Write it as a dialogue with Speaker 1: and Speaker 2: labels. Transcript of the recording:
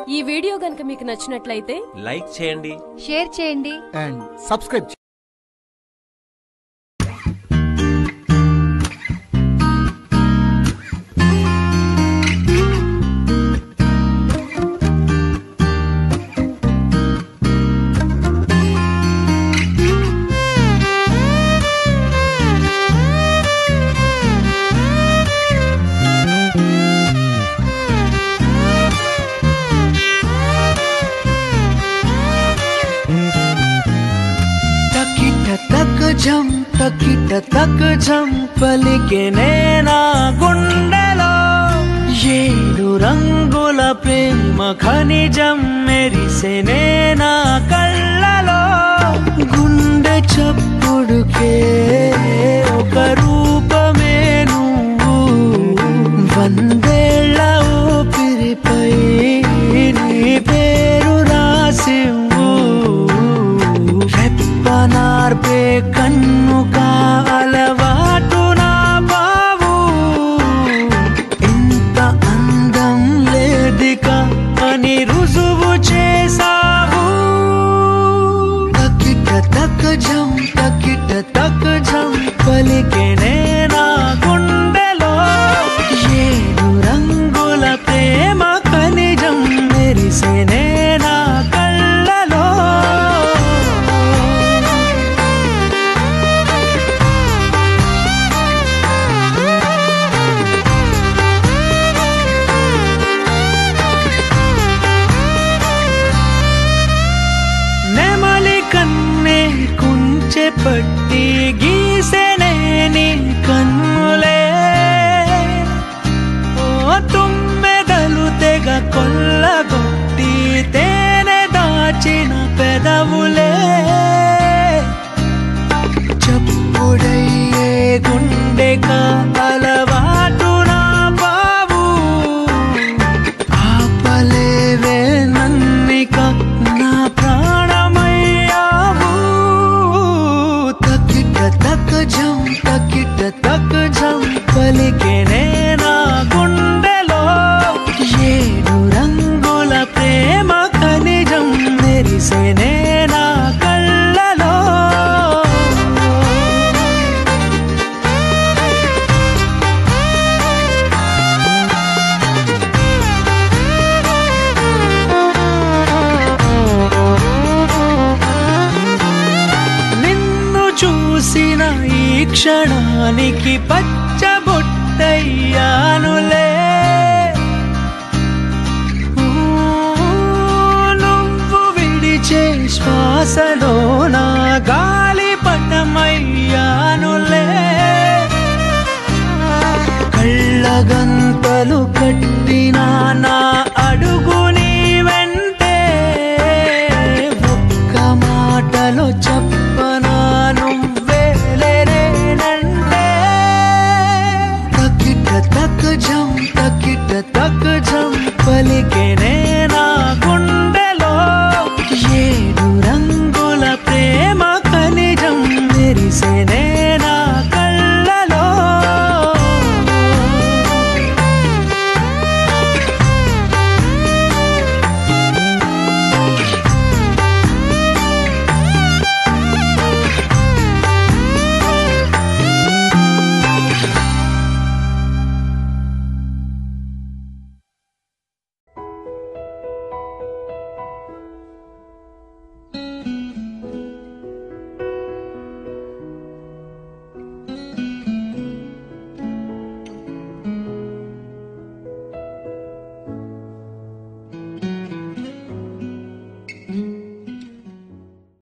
Speaker 1: ఈ వీడియో గనుక మీకు నచ్చినట్లయితే
Speaker 2: లైక్ చేయండి
Speaker 3: షేర్ చేయండి
Speaker 4: అండ్ సబ్స్క్రైబ్
Speaker 5: తకిట తక జం తకిట తక జం పలికే నేనా గుండెలో ఏడు రంగుల ప్రేమ ఖనిజం మెరిసే నేనా కళ్ళలో గుండె చప్పుడుకే ఒక రూపమే నువ్వు వందేళ్ల ఊపిరిపై నీ పేరు రాసివ్వు రెప్పనార్పే కన్ను కాలవాటు నా బావు ఇంత అందం లేదిక అని రుజువు చేసావు తకిట తక జం తకిట తక జం పలికే నేనా గుండెలో ఏడు రంగుల ప్రేమ ఖనిజం మెరిసే నేనా కళ్ళలో నెమలి కన్నే కుంచె పట్టి గీసెనే నీ కన్నులే ఓ తుమ్మెదలు తెగ కొల్లగొట్టి తేనె దాచిన పెదవులే చప్పుడయ్యే గుండె అలవాటు నా బావు ఆపలేవే నన్నిక నా ప్రాణమయ్యావు తకిట తక జం తకిట తక జం పలికే నేనా గుండెలో ఏడు రంగుల ప్రేమ ఖనిజం మెరిసే నేనా కళ్ళలో నిన్ను చూసిన ఈ క్షణానికి పచ్చబొట్టయ్యానులే ఊ, నువ్వు విడిచే శ్వాసలో నా గాలి పటమయ్యానులే కళ్ళగంతలు కట్టిన నా